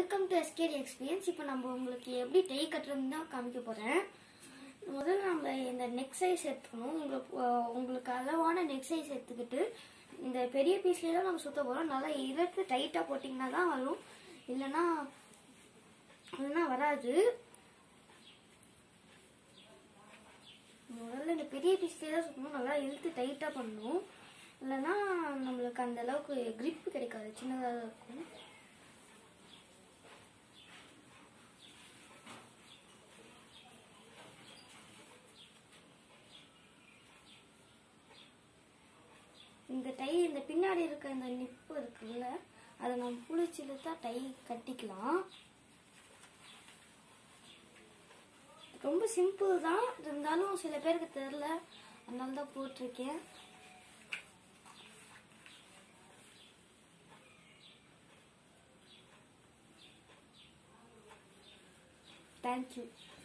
welcome to SKD experience இப்போ நம்ம உங்களுக்கு எப்படி டை கட்டுறதுன்னு தான் காமிக்க போகிறேன் முதல்ல நம்ம இந்த நெக் சைஸ் எடுத்துக்கணும் உங்களுக்கு அஹ், உங்களுக்கு அளவான நெக் சைஸ் எடுத்துக்கிட்டு இந்த பெரிய பீஸ்லேயே தான் நம்ம சுத்த போகிறோம் நல்லா இழுத்து டைட்டாக போட்டிங்கன்னா தான் வரும் இல்லைன்னா இல்லைன்னா வராது முதல்ல இந்த பெரிய பீஸ்லேயே தான் சுற்றணும் நல்லா இழுத்து டைட்டாக பண்ணணும் இல்லைன்னா நம்மளுக்கு அந்த அளவுக்கு grip கிடைக்காது சின்னதாக தான் இருக்கும் இந்த டை இந்த பின்னாடி இருக்க இந்த நிப்பு இருக்குல்ல அதை நம்ம புளிச்சு இழுத்தா டை கட்டிக்கலாம் ரொம்ப சிம்பிள் தான் இருந்தாலும் சில பேருக்கு தெரில அதனால தான் போட்டிருக்கேன் தேங்க்யூ